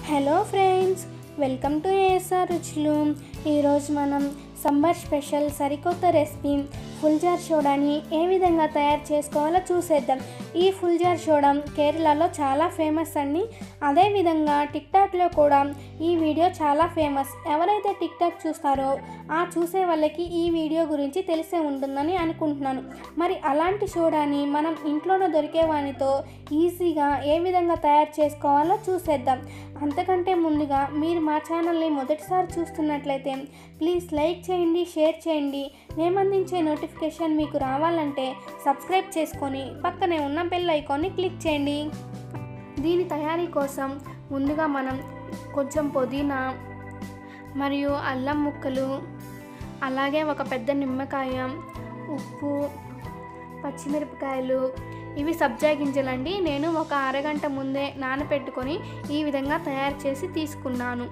hello friends welcome to ASR రుచులు ఈరోజు మనం సమ్మర్ స్పెషల్ సరికొత్త రెసిపీ ఫుల్ జార్ సోడాని ఏ విధంగా తయారు చేసుకోవాలో చూసేద్దాం ఈ ఫుల్ జార్ సోడా కేరళలో చాలా ఫేమస్ అండి అదేవిధంగా టిక్టాక్లో కూడా ఈ వీడియో చాలా ఫేమస్ ఎవరైతే టిక్టాక్ చూస్తారో ఆ చూసే వాళ్ళకి ఈ వీడియో గురించి తెలిసే ఉంటుందని అనుకుంటున్నాను మరి అలాంటి సోడాని మనం ఇంట్లోనే దొరికే వానితో ఈజీగా ఏ విధంగా తయారు చేసుకోవాలో చూసేద్దాం అంతకంటే ముందుగా మీరు మా ఛానల్ని మొదటిసారి చూస్తున్నట్లయితే ప్లీజ్ లైక్ చేయండి షేర్ చేయండి మేము అందించే నోటిఫికేషన్ మీకు రావాలంటే సబ్స్క్రైబ్ చేసుకొని పక్కనే ఉన్న బెల్ ఐకాన్ని క్లిక్ చేయండి దీని తయారీ కోసం ముందుగా మనం కొంచెం పుదీనా మరియు అల్లం ముక్కలు అలాగే ఒక పెద్ద నిమ్మకాయ ఉప్పు పచ్చిమిరపకాయలు ఇవి సబ్జా గింజలండి నేను ఒక అరగంట ముందే నానబెట్టుకొని ఈ విధంగా తయారు చేసి తీసుకున్నాను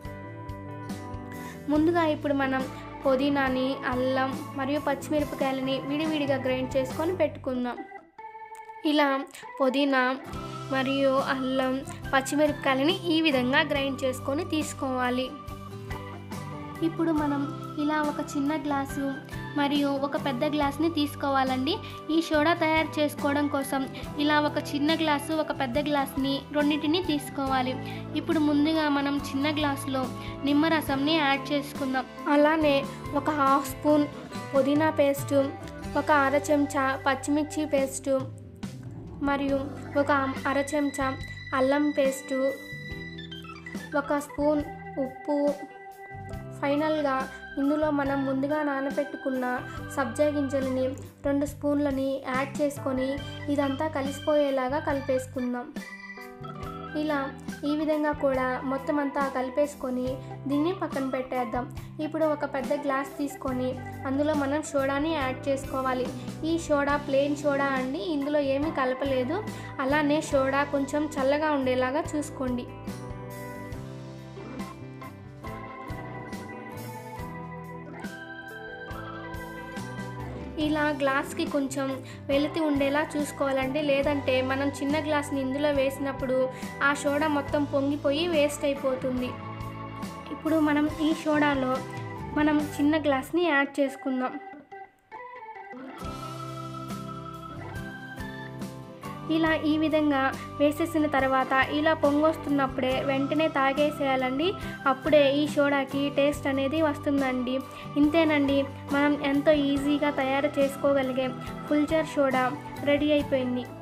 ముందుగా ఇప్పుడు మనం పుదీనాని అల్లం మరియు పచ్చిమిరపకాయలని విడివిడిగా గ్రైండ్ చేసుకొని పెట్టుకుందాం ఇలా పుదీనా మరియు అల్లం పచ్చిమిరపకాయలని ఈ విధంగా గ్రైండ్ చేసుకొని తీసుకోవాలి ఇప్పుడు మనం ఇలా ఒక చిన్న గ్లాసు మరియు ఒక పెద్ద గ్లాస్ని తీసుకోవాలండి ఈ సోడా తయారు చేసుకోవడం కోసం ఇలా ఒక చిన్న గ్లాసు ఒక పెద్ద గ్లాస్ని రెండింటిని తీసుకోవాలి ఇప్పుడు ముందుగా మనం చిన్న గ్లాసులో నిమ్మరసంని యాడ్ చేసుకుందాం అలానే ఒక హాఫ్ స్పూన్ పుదీనా పేస్టు ఒక అర చెంచా పచ్చిమిర్చి పేస్టు మరియు ఒక అర చెంచా అల్లం పేస్టు ఒక స్పూన్ ఉప్పు ఫైనల్గా ఇందులో మనం ముందుగా నానబెట్టుకున్న సబ్జా గింజలని రెండు స్పూన్లని యాడ్ చేసుకొని ఇదంతా కలిసిపోయేలాగా కలిపేసుకుందాం ఇలా ఈ విధంగా కూడా మొత్తం అంతా కలిపేసుకొని దీన్ని పక్కన పెట్టేద్దాం ఇప్పుడు ఒక పెద్ద గ్లాస్ తీసుకొని అందులో మనం సోడాని యాడ్ చేసుకోవాలి ఈ సోడా ప్లెయిన్ సోడా అండి ఇందులో ఏమీ కలపలేదు అలానే సోడా కొంచెం చల్లగా ఉండేలాగా చూసుకోండి ఇలా గ్లాస్కి కొంచెం వెలితి ఉండేలా చూసుకోవాలండి లేదంటే మనం చిన్న గ్లాస్ని ఇందులో వేసినప్పుడు ఆ సోడా మొత్తం పొంగిపోయి వేస్ట్ అయిపోతుంది ఇప్పుడు మనం ఈ సోడాలో మనం చిన్న గ్లాస్ని యాడ్ చేసుకుందాం ఇలా ఈ విధంగా వేసేసిన తర్వాత ఇలా పొంగొస్తున్నప్పుడే వెంటనే తాగేసేయాలండి అప్పుడే ఈ సోడాకి టేస్ట్ అనేది వస్తుందండి ఇంతేనండి మనం ఎంతో ఈజీగా తయారు చేసుకోగలిగే ఫుల్జర్ సోడా రెడీ అయిపోయింది